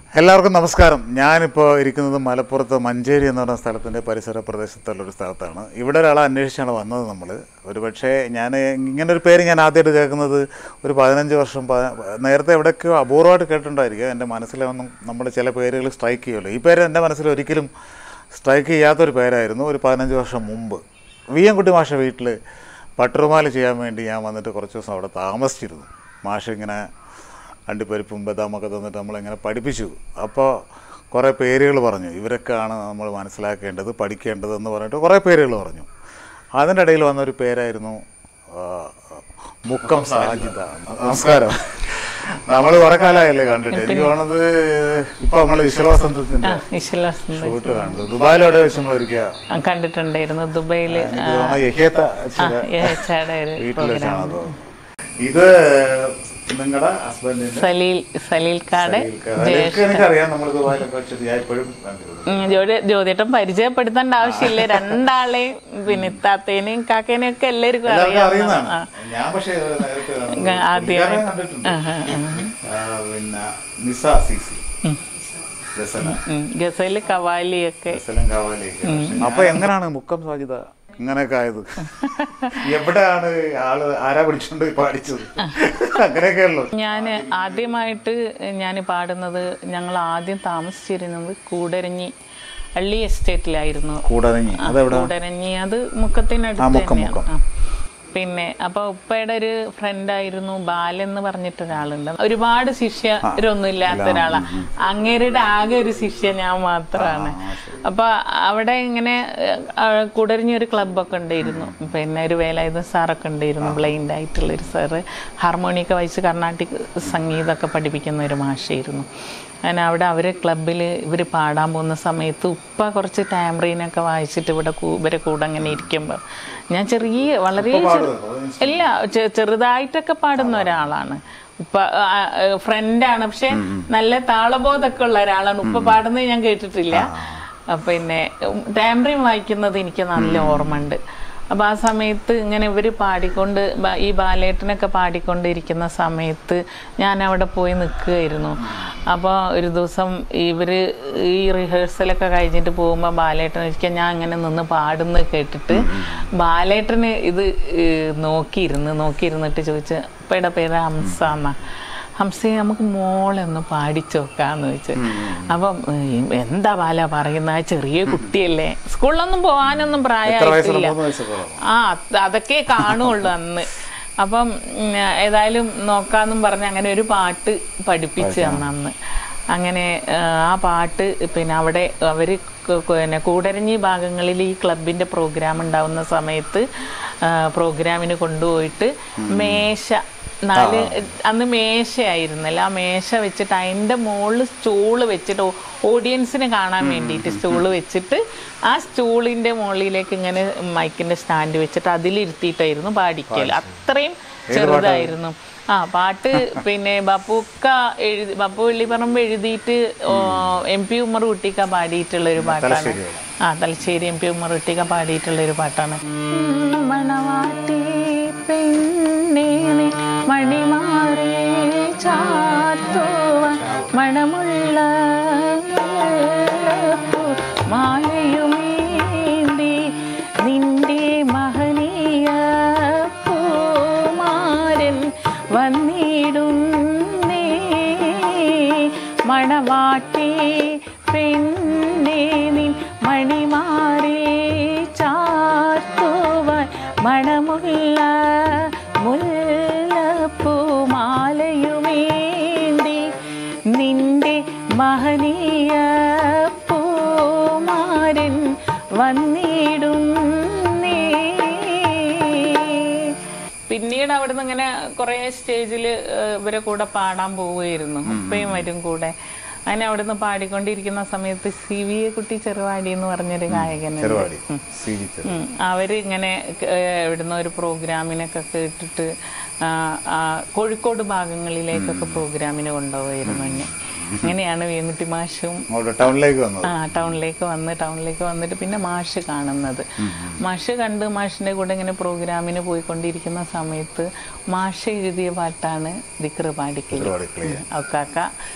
എല്ലാവർക്കും നമസ്കാരം ഞാനിപ്പോൾ ഇരിക്കുന്നത് മലപ്പുറത്ത് മഞ്ചേരി എന്ന് പറയുന്ന സ്ഥലത്തിൻ്റെ പരിസര പ്രദേശത്തുള്ളൊരു സ്ഥലത്താണ് ഇവിടെ ഒരാളെ അന്വേഷിച്ചാണ് വന്നത് നമ്മൾ ഒരുപക്ഷേ ഞാൻ ഇങ്ങനെ ഒരു പേര് ഞാൻ ആദ്യമായിട്ട് കേൾക്കുന്നത് ഒരു പതിനഞ്ച് വർഷം പ- നേരത്തെ എവിടെയൊക്കെയോ അപൂർവമായിട്ട് കേട്ടിട്ടുണ്ടായിരിക്കും എൻ്റെ മനസ്സിലൊന്നും നമ്മൾ ചില പേരുകൾ സ്ട്രൈക്ക് ചെയ്യുമല്ലോ ഈ പേര് എൻ്റെ മനസ്സിൽ ഒരിക്കലും സ്ട്രൈക്ക് ചെയ്യാത്തൊരു പേരായിരുന്നു ഒരു പതിനഞ്ച് വർഷം മുമ്പ് വി എം കുട്ടി മാഷ വീട്ടിൽ പട്ടുറുമാല ചെയ്യാൻ വേണ്ടി ഞാൻ വന്നിട്ട് കുറച്ച് ദിവസം അവിടെ താമസിച്ചിരുന്നു മാഷ് ഇങ്ങനെ അണ്ടിപ്പരിപ്പും ബദാമൊക്കെ തന്നിട്ട് നമ്മളിങ്ങനെ പഠിപ്പിച്ചു അപ്പോൾ കുറേ പേരുകൾ പറഞ്ഞു ഇവരൊക്കെയാണ് നമ്മൾ മനസ്സിലാക്കേണ്ടത് പഠിക്കേണ്ടത് എന്ന് പറഞ്ഞിട്ട് കുറേ പേരുകൾ പറഞ്ഞു അതിൻ്റെ ഇടയിൽ വന്നൊരു പേരായിരുന്നു ആ, മുക്കം സാജിദ നമസ്കാരം നമ്മൾ കുറെ കാലമായല്ലേ കണ്ടിട്ട് എനിക്ക് തോന്നുന്നത് ഇപ്പൊ നമ്മള് വിശ്വാസത്തിന്റെ വിശ്വാസം ഷൂട്ട് കണ്ടു ദുബായിലോടെ വെച്ച് നമ്മൾ ഒരിക്കൽ കണ്ടിട്ടുണ്ടായിരുന്നു ദുബൈയില് എനിക്ക് തോന്നുന്നു യഹേത്ത ചേടെ ഒരു വീട്ടിൽ വെച്ചാണ് അത് ഇത് നിങ്ങളുടെ ഹസ്ബൻഡിന്റെ സലീൽ സലീൽക്കാട് അതൊക്കെ എനിക്കറിയാം നമ്മൾ ദുബായിലൊക്കെ വെച്ചിട്ട് ഞാൻ ഇപ്പോഴും കണ്ടിരുന്നു ഉം, ജോലി ജ്യോതിയേട്ടൻ പരിചയപ്പെടുത്തേണ്ട ആവശ്യമില്ല രണ്ടാളെയും പിന്നെ ഇത്താത്തേനെയും കാക്കേനെയും ഒക്കെ എല്ലാവർക്കും എല്ലാവർക്കും അറിയാം അറിയുന്നതാണ് ഞാൻ പക്ഷേ നേരത്തെ കണ്ടു. ആദ്യമായി. പുള്ളിക്കാരനെ കണ്ടിട്ടുണ്ട് ആ, പിന്നെ നിസ സി സി രസന ഗസല് കവാലിയൊക്കെ രസനം കാവാലിയൊക്കെ അപ്പൊ എങ്ങനെയാണ് മുക്കം സാധ്യത ഇങ്ങനെയൊക്കെ ആയത് എവിടെയാണ് ആള് ആരാ പിടിച്ചോണ്ട് പോയി പാടിച്ചത് അങ്ങനെയൊക്കെയല്ലോ ഞാൻ ആദ്യമായിട്ട് ഞാൻ പാടുന്നത് ഞങ്ങൾ ആദ്യം താമസിച്ചിരുന്നത് കൂടരഞ്ഞി അള്ളി എസ്റ്റേറ്റിലായിരുന്നു കൂടരങ്ങി അതെവിടെ കൂടരഞ്ഞി അത് മുക്കത്തിനടുത്ത് ആ, മുക്കം, തന്നെയാണ്. മുക്കം. ആ. പിന്നെ അപ്പൊ ഉപ്പയുടെ ഒരു ഫ്രണ്ടായിരുന്നു ബാലെന്ന് പറഞ്ഞിട്ട് ഒരാളുണ്ട് ഒരുപാട് ശിഷ്യരൊന്നും ഇല്ലാത്ത ഒരാളാ അങ്ങേരുടെ ആകെ ഒരു ശിഷ്യ ഞാൻ മാത്രമാണ് അപ്പൊ അവിടെ ഇങ്ങനെ കുടരിഞ്ഞ ഒരു ക്ലബ്ബൊക്കെ ഉണ്ടായിരുന്നു പിന്നെ ഒരു വേലായുധ സാറൊക്കെ ഉണ്ടായിരുന്നു ബ്ലൈൻഡ് ആയിട്ടുള്ള ഒരു സാറ് ഹാർമോണിയൊക്കെ വായിച്ച് കർണാട്ടിക് സംഗീതമൊക്കെ പഠിപ്പിക്കുന്ന ഒരു മാഷായിരുന്നു അങ്ങനെ അവിടെ അവർ ക്ലബിൽ ഇവർ പാടാൻ പോകുന്ന സമയത്ത് ഉപ്പ കുറച്ച് ടാമ്രീനൊക്കെ വായിച്ചിട്ട് ഇവിടെ കൂ- ഇവരെ കൂടെ അങ്ങനെ ഇരിക്കുമ്പോൾ ഞാൻ ചെറിയ വളരെ ചെറു- ഇല്ല ചെ- ചെറുതായിട്ടൊക്കെ പാടുന്ന ഒരാളാണ് ഉപ്പ ഫ്രണ്ടാണ് പക്ഷെ നല്ല താളബോധമൊക്കെ ഉള്ള ഒരാളാണ് ഉപ്പ പാടുന്നത് ഞാൻ കേട്ടിട്ടില്ല ആ, പിന്നെ ടാമ്രീൻ വായിക്കുന്നത് എനിക്ക് നല്ല ഓർമ്മയുണ്ട് അപ്പോൾ ആ സമയത്ത് ഇങ്ങനെ ഇവർ പാടിക്കൊണ്ട് ബ- ഈ ബാലേട്ടനൊക്കെ പാടിക്കൊണ്ടിരിക്കുന്ന സമയത്ത് ഞാൻ അവിടെ പോയി നിൽക്കുകയായിരുന്നു അപ്പോൾ ഒരു ദിവസം ഇവർ ഈ റിഹേഴ്സലൊക്കെ കഴിഞ്ഞിട്ട് പോകുമ്പോൾ ബാലേട്ടൻ ഒരിക്കൽ ഞാൻ ഇങ്ങനെ നിന്ന് പാടുന്നത് കേട്ടിട്ട് ബാലേട്ടന് ഇത് ഏഹ്, നോക്കിയിരുന്ന് നോക്കിയിരുന്നിട്ട് ചോദിച്ച് അപ്പയുടെ പേര് ഹംസ എന്നാ ഹംസയെ നമുക്ക് മോളെ ഒന്ന് പാടിച്ചു നോക്കാന്ന് വെച്ച് അപ്പം ഏഹ്, എന്താ ബാല പറയുന്ന ആ ചെറിയ കുട്ടിയല്ലേ സ്കൂളിലൊന്നും പോകാനൊന്നും പ്രായമായിട്ടില്ല മൂന്ന് വയസ്സൊക്കെ ഉള്ളോ? ആ അത് അതൊക്കെ കാണുള്ളൂ അന്ന് അപ്പം ഉം, ഏതായാലും നോക്കാന്നും പറഞ്ഞ് അങ്ങനെ ഒരു പാട്ട് പഠിപ്പിച്ചു തന്നു അന്ന് അങ്ങനെ ആ, ആ പാട്ട് പിന്നെ അവിടെ അവർ പിന്നെ കൂടരഞ്ഞി ഭാഗങ്ങളിൽ ഈ ക്ലബിൻ്റെ പ്രോഗ്രാം ഉണ്ടാവുന്ന സമയത്ത് ആ, പ്രോഗ്രാമിന് കൊണ്ടുപോയിട്ട് മേശ നാല് അന്ന് മേശയായിരുന്നല്ലോ ആ മേശ വെച്ചിട്ട് അതിൻ്റെ മുകളിൽ സ്റ്റൂള് വെച്ചിട്ട് ഓ- ഓഡിയൻസിന് കാണാൻ വേണ്ടിയിട്ട് സ്റ്റൂള് വെച്ചിട്ട് ആ സ്റ്റൂളിൻ്റെ മുകളിലേക്ക് ഇങ്ങനെ മൈക്കിൻ്റെ സ്റ്റാൻഡ് വെച്ചിട്ട് അതിലിരുത്തിയിട്ടായിരുന്നു പാടിക്കൽ അത്രയും ചെറുതായിരുന്നു ആ പാട്ട് പിന്നെ ബപ്പുക്ക എഴുതി ബപ്പു വെള്ളിപ്പറമ്പ് എഴുതിയിട്ട് ഓ, എം പി ഉമ്മർ കുട്ടിക്ക പാടിയിട്ടുള്ള ഒരു പാട്ടാണ് ആ തലശ്ശേരി എം പി ഉമ്മർ കുട്ടിക്ക പാടിയിട്ടുള്ള ഒരു പാട്ടാണ് മണവാട്ടി പെണ്ണേ നീ മണിമാറി ചാത്തുവാൻ മണമുള്ള മാലയുമേന്തി നിന്റെ മഹനീയ പൂമാരൻ വന്നിടുന്നേ മണവാട്ടി പെണ്ണേ നിൻ മണിമാറി ചാർത്തുവാൻ മണമുള്ള മുല്ലപ്പൂമാലയുമേന്തി നിന്റെ മഹനീയ പൂമാരൻ വന്നിടുന്നേ പിന്നീട് അവിടുന്ന് ഇങ്ങനെ കുറെ സ്റ്റേജിൽ ഇവരെ കൂടെ പാടാൻ പോവുമായിരുന്നു ഉപ്പയും വരും കൂടെ അങ്ങനെ അവിടുന്ന് പാടിക്കൊണ്ടിരിക്കുന്ന സമയത്ത് സി വി എ കുട്ടി ചെറുവാടി എന്ന് പറഞ്ഞൊരു ഗായകനുണ്ട് ചെറുവാടി സി ജി ചെറുവാടി. ഉം. അവര് ഇങ്ങനെ ഇവിടുന്ന് ഒരു പ്രോഗ്രാമിനൊക്കെ കേട്ടിട്ട് ആ, ആ, കോഴിക്കോട് ഭാഗങ്ങളിലേക്കൊക്കെ പ്രോഗ്രാമിന് കൊണ്ടുപോയിരുന്നു എന്നെ അങ്ങനെയാണ് വീമുട്ടി മാഷും അവിടെ ടൗണിലേക്ക് വന്നത് ആ ടൗണിലേക്ക് വന്ന് ടൗണിലേക്ക് വന്നിട്ട് പിന്നെ മാഷ് കാണുന്നത് മാഷ് കണ്ട് മാഷിൻ്റെ കൂടെ ഇങ്ങനെ പ്രോഗ്രാമിന് പോയിക്കൊണ്ടിരിക്കുന്ന സമയത്ത് മാഷ് എഴുതിയ പാട്ടാണ് ദിക്റ് പാടിക്കൽ ഒരുപാട് ക്ലിയർ അവക്കാക്ക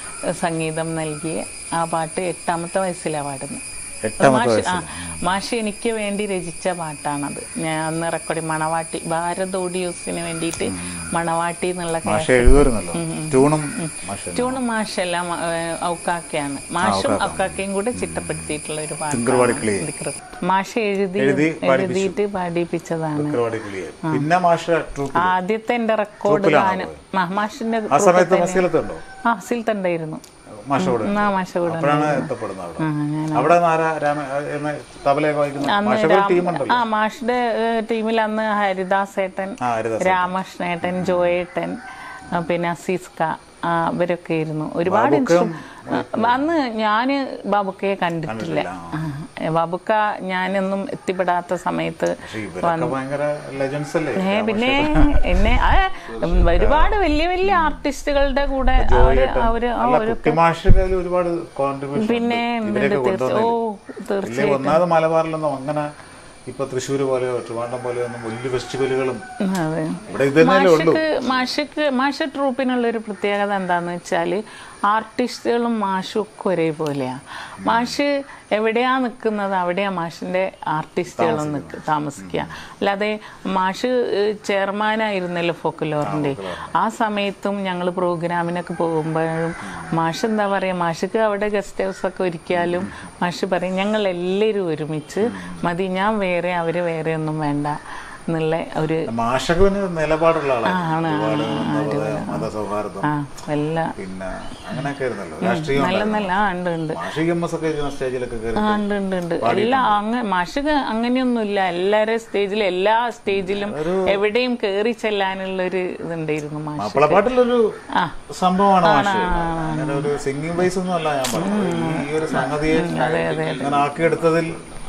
സംഗീതം നൽകിയ ആ പാട്ട് എട്ടാമത്തെ വയസ്സിലാണ് പാടുന്നത് എട്ടാമത്തെ മാഷ് വയസ്സിൽ ആ മാഷ് എനിക്ക് വേണ്ടി രചിച്ച പാട്ടാണത് ഞാൻ അന്ന് റെക്കോർഡ് മണവാട്ടി ഭാരത് ഓഡിയോസിന് വേണ്ടിയിട്ട് മണവാട്ടി എന്നുള്ള മാഷ എഴുതുമായിരുന്നല്ലോ ട്യൂണും മാഷ ട്യൂണ് മാഷല്ല മ- ഏഹ് ഔക്കാക്കയാണ് മാഷും ഔക്കാക്കയും കൂടെ ചിട്ടപ്പെടുത്തിയിട്ടുള്ള ഒരു തിങ്കർവാടി കിളി. പാട്ടാണ് മാഷ് എഴുതി എഴുതി എഴുതിയിട്ട് പാടിപ്പിച്ചതാണ് ഒരുപാട് ക്ലിയർ പിന്നെ മാഷ ട്രൂപ്പ് ആദ്യത്തെ എന്റെ റെക്കോർഡ് ഗാനം മാ- മാഷിന്റെ ആ സമയത്ത് മസീലത്തുണ്ടോ ആ സിൽത്തുണ്ടായിരുന്നു മാഷ കൂടെ ആ മാഷ കൂടെ അപ്പോഴാണ് എത്തപ്പെടുന്നത് അവിടെ ആ, ഞാൻ അവിടെ നിന്ന് ആരാ രാമ എന്ന തബലയൊക്കെ വായിക്കുന്ന മാഷ ഒരു ടീമുണ്ടല്ലോ ആ മാഷിന്റെ ഏഹ്, ടീമിൽ അന്ന് ഹരിദാസ് ഏട്ടൻ ആ ഹരിദാസ് രാമകൃഷ്ണേട്ടൻ ജോയേട്ടൻ ആ, പിന്നെ അസീസ്ക ആ, അവരൊക്കെ ആയിരുന്നു ഒരുപാട് ഇൻസ്ട്രു- ആ, അന്ന് ഞാന് ബാബുക്കയെ കണ്ടിട്ടില്ല ആ, ബാബുക്ക ഞാനൊന്നും എത്തിപ്പെടാത്ത സമയത്ത് പക്ഷെ ഇവരൊക്കെ ഭയങ്കര ലെജൻസ് അല്ലേ ഏ പിന്നെ എന്നെ ആ, ഉം, ഒരുപാട് വലിയ വലിയ ആർട്ടിസ്റ്റുകളുടെ കൂടെ അവര് അവര് ആ, അല്ല കുട്ടി മാഷിന്റെ കയ്യിൽ ഒരുപാട് കോൺട്രിബ്യൂഷൻ പിന്നെ ഉണ്ട്, ഇവരൊക്കെ ഉണ്ട്, തീർച്ച- ഓ കൊണ്ടുവന്നില്ല തീർച്ചയായും ഇല്ലേ ഒന്നാമത് മലബാറിലൊന്നും അങ്ങനെ ഇപ്പൊ തൃശ്ശൂർ പോലെയോ ട്രിവാൻഡ്രം പോലെയോ ഒന്നും വലിയ ഫെസ്റ്റിവലുകളും അതെ ഇവിടെ ഇത് തന്നെയല്ലേ ഉള്ളൂ മാഷക്ക് മാഷക്ക് മാഷ ട്രൂപ്പിനുള്ള ഒരു പ്രത്യേകത എന്താന്ന് വെച്ചാൽ ആർട്ടിസ്റ്റുകളും മാഷും ഒക്കെ ഒരേപോലെയാണ് മാഷ് എവിടെയാ നിൽക്കുന്നത് അവിടെയാ മാഷിന്റെ ആർട്ടിസ്റ്റുകളും നിൽക്കുക താമസിക്കുക അല്ലാതെ മാഷ് ചെയർമാനായിരുന്നല്ലോ ഫോക്കുലോറിന്റെ ആ സമയത്തും ഞങ്ങൾ പ്രോഗ്രാമിനൊക്കെ പോകുമ്പോഴും മാഷ് എന്താ പറയുക മാഷിക്ക് അവിടെ ഗസ്റ്റ് ഹൗസ് ഒക്കെ ഒരുക്കിയാലും മാഷ് പറയും ഞങ്ങൾ എല്ലാവരും ഒരുമിച്ച് മതി ഞാൻ വേറെ അവര് വേറെ ഒന്നും വേണ്ട എന്നുള്ള ഒരു മാഷക്ക് പിന്നെ നിലപാടുള്ള ആളാണ് ആണ്, ഒരുപാട് എന്താ പറയാ, മതസൗഹാർദ്ദം ആ എല്ലാ പിന്നെ അങ്ങനെയൊക്കെ ആയിരുന്നല്ലോ രാഷ്ട്രീയം നല്ല ഉണ്ടായിരുന്നു. നല്ല ആ ഉണ്ട് ഉണ്ട് മാഷി എം എസ് ഒക്കെ ഇരിക്കുന്ന സ്റ്റേജിലൊക്കെ കയറി ആ ഉണ്ട് ഉണ്ട് ഉണ്ട് എല്ലാ അങ്ങ മാഷക്ക് അങ്ങനെയൊന്നുമില്ല എല്ലാവരും സ്റ്റേജിൽ എല്ലാ സ്റ്റേജിലും എവിടെയും കയറി ചെല്ലാനുള്ള ഒരു ഇതുണ്ടായിരുന്നു മാഷ് മാപ്പിളപ്പാട്ടിലൊരു ആ സംഭവമാണ് മാഷ് അങ്ങനെ ഒരു സിംഗിങ് ബേസ് ഒന്നും അല്ല ഞാൻ പറഞ്ഞത് ഈ ഒരു സംഗതിയെ ഇങ്ങനെ ആക്കിയെടുത്തതിൽ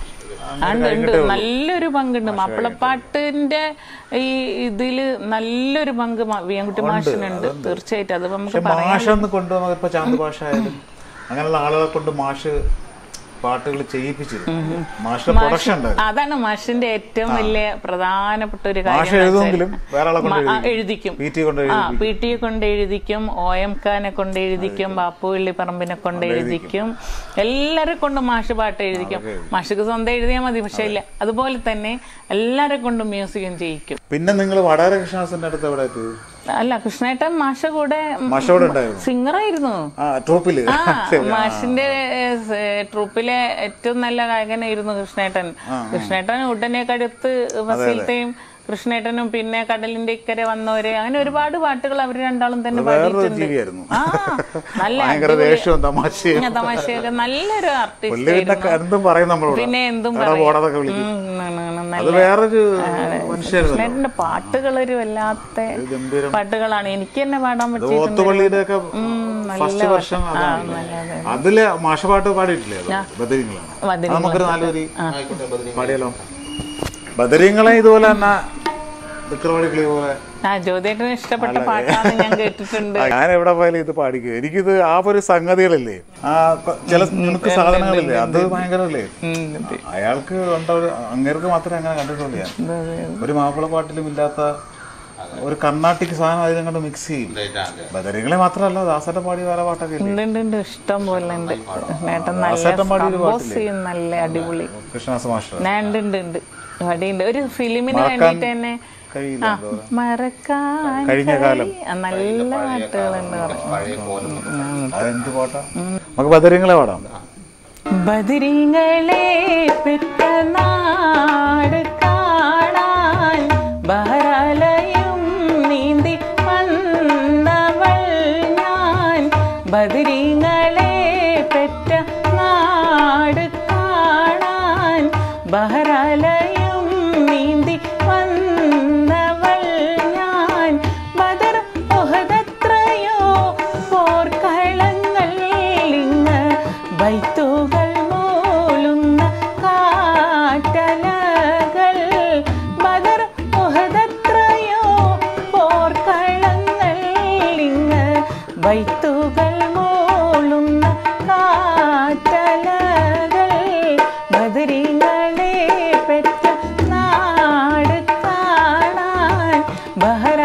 അങ്ങനെ ഉണ്ട് ഉണ്ട് നല്ലൊരു പങ്കുണ്ട് മാപ്പിളപ്പാട്ടിന്റെ ഈ ഇതില് നല്ലൊരു പങ്ക് മ- വിയൻകുട്ടി മാഷിനുണ്ട് തീർച്ചയായിട്ടും അത് നമുക്ക് പക്ഷെ മാഷ് ഒന്ന് കൊണ്ടുവന്ന ഇപ്പൊ ചാന്ത് ഭാഷ ആയാലും അങ്ങനെയുള്ള ആളുകളെ കൊണ്ട് മാഷ് പാട്ടുകൾ ചെയ്യിപ്പിച്ചിരുന്നു മാഷിന്റെ പ്രൊഡക്ഷൻ ഉണ്ടായിരുന്നു അതാണ് മാഷിന്റെ ഏറ്റവും വലിയ പ്രധാനപ്പെട്ട ഒരു മാഷ് കാര്യം എന്ന് എഴുതുമെങ്കിലും വേറെ ആളെ കൊണ്ട് വെച്ചാൽ- ആ, എഴുതിക്കും. എഴുതിക്കും പി ടി കൊണ്ട് ആ എഴുതി പി ടിയെ കൊണ്ട് എഴുതിക്കും ഒ എം ഖാനെ കൊണ്ട് എഴുതിക്കും ബാപ്പു വെള്ളിപ്പറമ്പിനെ കൊണ്ട് എഴുതിക്കും എല്ലാരെ കൊണ്ടും മാഷ് പാട്ട് എഴുതിക്കും മാഷിക്ക് സ്വന്തം എഴുതിയാൽ മതി പക്ഷെ ഇല്ല അതുപോലെ തന്നെ എല്ലാരെ കൊണ്ടും മ്യൂസിക്കും ചെയ്യിക്കും പിന്നെ നിങ്ങൾ വടാര കൃഷ്ണദാസിന്റെ അടുത്ത് എവിടെ എത്തി അല്ല കൃഷ്ണേട്ടൻ മാഷ കൂടെ മാഷോടെ ഉണ്ടായിരുന്നു സിംഗറായിരുന്നു ആ ട്രോപ്പില് ആ മാഷിന്റെ ഏഹ്, ട്രൂപ്പിലെ ഏറ്റവും നല്ല ഗായകനായിരുന്നു കൃഷ്ണേട്ടൻ കൃഷ്ണേട്ടൻ ഉടനെക്കടുത്ത് ഫസീലത്തെയും കൃഷ്ണേട്ടനും പിന്നെ കടലിന്റെ ഇക്കരെ വന്നവര് അങ്ങനെ ഒരുപാട് പാട്ടുകൾ അവർ രണ്ടാളും തന്നെ വേറൊരു പാടിയിട്ടുണ്ട് ജീവിയായിരുന്നു ആ നല്ല ഭയങ്കര ദേഷ്യവും തമാശയും ഇങ്ങനെ തമാശയൊക്കെ നല്ലൊരു ആർട്ടിസ്റ്റ് പുള്ളി പിന്നെ എന്തും പറയും നമ്മളോട് പിന്നെ എന്തും എടാ പോടാതൊക്കെ വിളിക്കും ഉം, അത് വേറൊരു മനുഷ്യരുന്നു കൃഷ്ണേട്ടന്റെ പാട്ടുകൾ ഒരു വല്ലാത്ത ഗംഭീരം പാട്ടുകളാണ് എനിക്ക് തന്നെ പാടാൻ പറ്റിയിട്ടുണ്ട് ഓത്തുപള്ളിയുടെ ഒക്കെ നല്ല ഫസ്റ്റ് വർഷം അതാണ് നല്ല, അതില് മാഷപാട്ട് പാടിയിട്ടില്ലേ അത്? ബദരീങ്ങളാണ് ബദരീങ്ങള്. അത് നമുക്കൊരു നാലുപേര് പാടിയാലോ ബദരീങ്ങളെ ഇതുപോലെ തന്നെ വിക്രവാടി കിളി പോലെ ആ ജ്യോതിയേട്ടന് ഇഷ്ടപ്പെട്ട പാട്ടാന്ന് ഞാൻ കേട്ടിട്ടുണ്ട് ഞാൻ എവിടെ പോയാലും ഇത് പാടിക്കും എനിക്കിത് ആ ഒരു സംഗതികളില്ലേ ആ കൊ- ചില നിനക്ക് സാധനങ്ങളില്ലേ അത് ഭയങ്കരല്ലേ ഉം, ഇത്. അയാൾക്ക് കണ്ട ഒരു അങ്ങേർക്ക് മാത്രമേ അങ്ങനെ കണ്ടിട്ടുള്ളൂ ഞാൻ ഇത് ഇത്. ഒരു മാപ്പിള പാട്ടിലും ഇല്ലാത്ത ഒരു കർണാട്ടിക് സാധനം അതിനങ്ങോട്ട് മിക്സ് ചെയ്യും ബദരീങ്ങളെ മാത്രമല്ല ദാസന്റെ പാടി വേറെ പാട്ടൊക്കെ ഇല്ലേ ഉണ്ട് ഉണ്ട് ഉണ്ട് ഇഷ്ടം പോലെ ഉണ്ട് നേട്ടം നല്ല ദാസേട്ടൻ പാടിയൊരു കമ്പോസ് ചെയ്യും നല്ല അടിപൊളി കൃഷ്ണദാസ് മാസ്റ്റർ ഞാൻ ഉണ്ട് ഉണ്ട് ഉണ്ട് അടിയുണ്ട് ഒരു ഫിലിമിന് വേണ്ടിയിട്ട് തന്നെ കഴിയില്ല ആ മറക്കാൻ കഴിഞ്ഞ കാലം കഴി- ആ, നല്ല പാട്ടുകളുണ്ട് പറഞ്ഞു അതെന്ത് പാട്ടാ നമുക്ക് ബദരീങ്ങളെ പാടാം ബദരിങ്ങളെ പെറ്റ നാട് കാണാൻ ബഹരാലയം നീന്തി വന്നവൾ ഞാൻ ബദരിങ്ങളെ പെറ്റ നാട് കാണാൻ ബഹരാലയം നീന്തി വന്നവൾ ഞാൻ ബദർ ഉഹദത്രയോ പോർക്കളങ്ങൾ ഇങ്ങ് ബൈത്തുകൾ മൂളുന്ന കാറ്റലകൾ ബദർ ഉഹദത്രയോ പോർക്കളങ്ങൾ ഇങ്ങ് ബൈത്തുകൾ മൂളുന്ന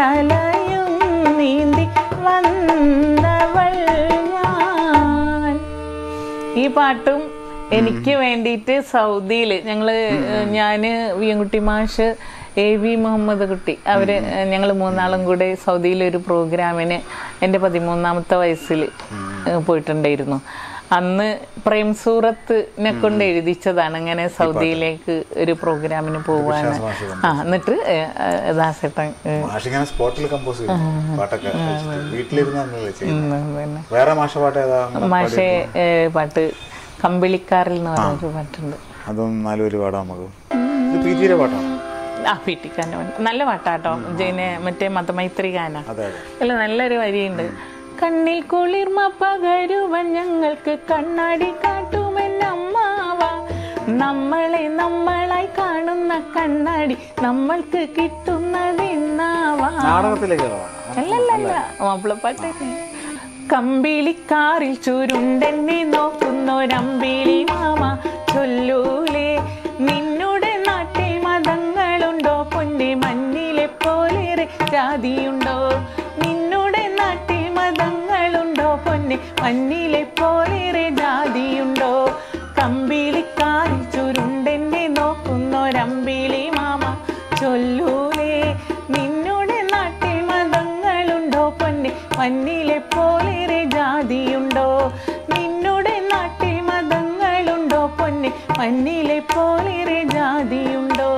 കടലയും നീന്തി വന്നവൾ ഞാൻ ഈ പാട്ടും എനിക്ക് വേണ്ടിയിട്ട് സൗദിയിൽ ഞങ്ങള് ഞാന് വിയൻകുട്ടി മാഷ് എ വി മുഹമ്മദ് കുട്ടി അവര് ഞങ്ങൾ മൂന്നാളും കൂടെ സൗദിയിൽ ഒരു പ്രോഗ്രാമിന് എൻ്റെ പതിമൂന്നാമത്തെ വയസ്സിൽ പോയിട്ടുണ്ടായിരുന്നു അന്ന് പ്രേം സൂറത്തിനെ കൊണ്ട് എഴുതിച്ചതാണ് അങ്ങനെ സൗദിയിലേക്ക് ഒരു പ്രോഗ്രാമിന് പോവാണ് ആ എന്നിട്ട് ദാസേട്ടൻ മാഷിങ്ങനെ സ്പോട്ടിൽ കമ്പോസ് ചെയ്യും പാട്ടൊക്കെ വീട്ടിലിരുന്നല്ലേ ചെയ്യും പിന്നെ വേറെ മാഷ പാട്ട് ഏതാ മാഷെ ഏ, പാട്ട് കമ്പിളിക്കാറിൽ എന്ന് പറഞ്ഞൊരു പാട്ടുണ്ട് അതും നാലുപേര് പാടാം നമുക്ക് ഇത് പി ജിയുടെ പാട്ടാണ് ആ പീട്ടിക്കാൻ്റെ പാട്ട് നല്ല പാട്ടാട്ടോ ജയിനെ മറ്റേ മതമൈത്രി ഗാന അതെ അതെ അല്ല നല്ലൊരു വരിയുണ്ട് കണ്ണിൽ കുളിർമ പകരുവൻ ഞങ്ങൾക്ക് കണ്ണാടി കാട്ടുമെന്നമ്മാവ നമ്മളെ നമ്മളായി കാണുന്ന കണ്ണാടി നമ്മൾക്ക് കിട്ടുന്നതെന്നാവാ നാടകത്തിലേക്ക് അല്ലല്ലല്ല മാപ്പിളപ്പാട്ട് കമ്പിളിക്കാറിൽ ചുരുണ്ടെന്നെ നോക്കുന്നൊരമ്പിളി മാമ ചൊല്ലൂലേ നിന്നുടെ നാട്ടിൽ മതങ്ങളുണ്ടോ പൊന്നെ മഞ്ഞിലെ പോലേറെ ജാതിയുണ്ടോ നിന്നുടെ നാട്ടിൽ മതങ്ങളുണ്ടോ പൊന്നെ മഞ്ഞിലെ പോലേറെ ജാതിയുണ്ടോ കമ്പിളിക്കാറിൽ ചുരുണ്ടെന്നെ നോക്കുന്നൊരമ്പിളി മാമ ചൊല്ലൂലേ നിന്നുടെ നാട്ടിൽ മതങ്ങളുണ്ടോ പൊന്നെ മഞ്ഞിലെ പോലേറെ ജാതിയുണ്ടോ നിന്നുടെ നാട്ടിൽ മതങ്ങളുണ്ടോ പൊന്നെ മഞ്ഞിലെ പോലേറെ ജാതിയുണ്ടോ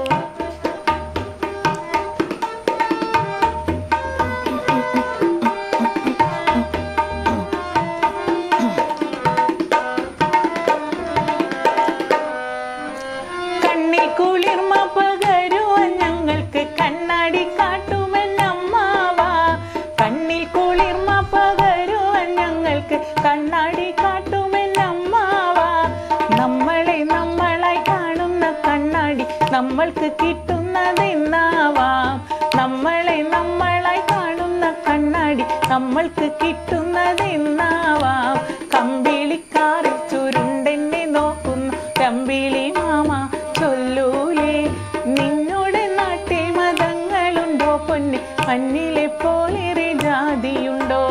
കണ്ണിൽ കുളിർമ പകരുവാൻ ഞങ്ങൾക്ക് കണ്ണാടി കാട്ടുമെന്നമ്മാവ കണ്ണിൽ കുളിർമ പകരുവാൻ ഞങ്ങൾക്ക് കണ്ണാടി കാട്ടുമെന്നമ്മാവ നമ്മളെ നമ്മളായി കാണുന്ന കണ്ണാടി നമ്മൾക്ക് കിട്ടുന്നതെന്നാവാം നമ്മളെ നമ്മളായി കാണുന്ന കണ്ണാടി നമ്മൾക്ക് കിട്ടുന്നതെന്നാവാം കമ്പിളിക്കാറിൽ ചുരുണ്ടെന്നെ നോക്കുന്നു കമ്പിളി മാമ ചൊല്ലൂലേ നിന്നോട് നാട്ടിൽ മതങ്ങളുണ്ടോ പൊന്നെ മഞ്ഞിലെ പോലേറെ ജാതിയുണ്ടോ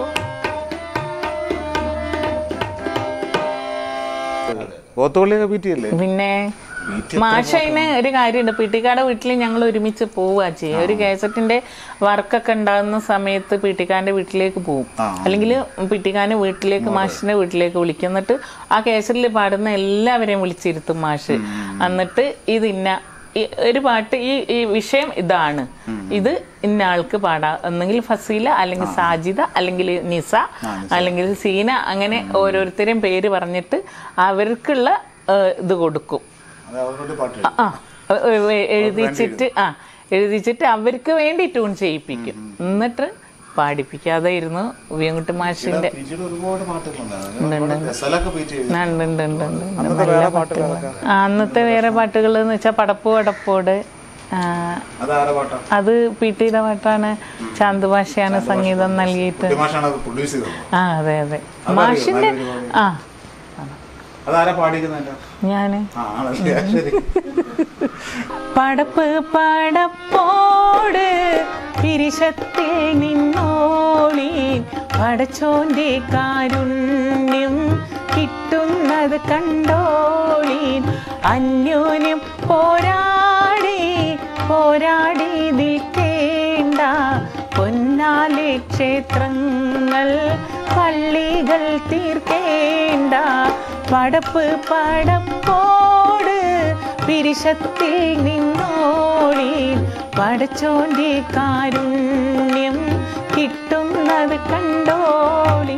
പോത്തുപള്ളിയൊക്കെ പി ടി അല്ലേ പിന്നെ മാഷയിന് ഒരു കാര്യമുണ്ട് പീട്ടിക്കാടെ വീട്ടിൽ ഞങ്ങൾ ഒരുമിച്ച് പോവുക ചെയ്യുക ഒരു കേസറ്റിന്റെ വർക്കൊക്കെ ഉണ്ടാകുന്ന സമയത്ത് പീട്ടിക്കാന്റെ വീട്ടിലേക്ക് പോകും അല്ലെങ്കിൽ പീട്ടിക്കാന്റെ വീട്ടിലേക്ക് മാഷിന്റെ വീട്ടിലേക്ക് വിളിക്കും എന്നിട്ട് ആ കേസറ്റിൽ പാടുന്ന എല്ലാവരെയും വിളിച്ചിരുത്തും മാഷ് എന്നിട്ട് ഇത് ഇന്ന ഈ ഒരു പാട്ട് ഈ ഈ വിഷയം ഇതാണ് ഇത് ഇന്ന ആൾക്ക് പാടാം ഒന്നെങ്കിൽ ഫസീല അല്ലെങ്കിൽ സാജിദ അല്ലെങ്കിൽ നിസ അല്ലെങ്കിൽ സീന അങ്ങനെ ഓരോരുത്തരെയും പേര് പറഞ്ഞിട്ട് അവർക്കുള്ള ഏഹ്, ഇത് കൊടുക്കും അത് അവരോട് പാട്ട് ആ എ- എ- എഴുതിച്ചിട്ട് ആ എഴുതിച്ചിട്ട് അവർക്ക് വേണ്ടി ട്യൂൺ ചെയ്യിപ്പിക്കും എന്നിട്ട് പാടിപ്പിക്കാതായിരുന്നു വിയങ്കുട്ടി മാഷിന്റെ പി ജിയുടെ ഒരുപാട് പാട്ടുകളുണ്ടായിരുന്നു ഗസലൊക്കെ പി ടി ആ, ഉണ്ട്, ഉണ്ട്, ഉണ്ട്, ഉണ്ട്, ഉണ്ട്. അന്നത്തെ വേറെ പാട്ടുകളൊക്കെ ആ, അന്നത്തെ വേറെ പാട്ടുകൾ എന്ന് വെച്ചാൽ പടപ്പ് പടപ്പോട് ആ, അതാരെ പാട്ടാ അത് പി ടിയുടെ പാട്ടാണ് ചാന്ത് ഭാഷയാണ് സംഗീതം നൽകിയിട്ട് മാഷാണ് അത് പ്രൊഡ്യൂസ് ചെയ്തത് ആ അതെ അതെ മാഷിന്റെ ആ അതാരാ പാടിക്കുന്നല്ലോ ഞാന് ആ ആണല്ലേ ശരി പടപ്പ് പടപ്പോട് പിരിശത്തിൽ നിന്നോളി പടച്ചോന്റെ കാരുണ്യം കിട്ടുന്നത് കണ്ടോളീൻ അന്യോന്യം പോരാടി പോരാടി നിൽക്കേണ്ട പൊന്നാലെ ക്ഷേത്രങ്ങൾ പള്ളികൾ തീർക്കേണ്ട പടപ്പ് പടപ്പോട് പിരിശത്തിൽ നിന്നോളി പടച്ചോന്റെ കാരുണ്യം കിട്ടുന്നത് കണ്ടോളി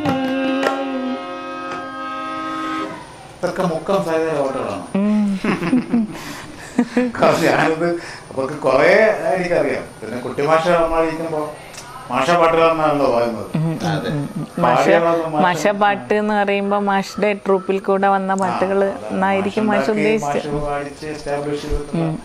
ഇതൊക്കെ മുക്കം സാധ്യത ഓട്ടകളാണ് കാരണം ഞാനത് അവർക്ക് കുറെ എനിക്കറിയാം പിന്നെ കുട്ടിമാഷ നമ്മളിരിക്കുമ്പോ മാഷ പാട്ടുകളാണല്ലോ പറയുന്നത് മാഷ പാടിയതൊന്നും മാഷ് മാഷ പാട്ട് എന്ന് പറയുമ്പോൾ മാഷിന്റെ ട്രൂപ്പിൽ കൂടെ വന്ന പാട്ടുകൾ എന്നായിരിക്കും മാഷ് മാഷുണ്ടാക്കി, ഉദ്ദേശിച്ചത് മാഷ് പാടിച്ച് എസ്റ്റാബ്ലിഷ് ചെയ്തിട്ടുള്ള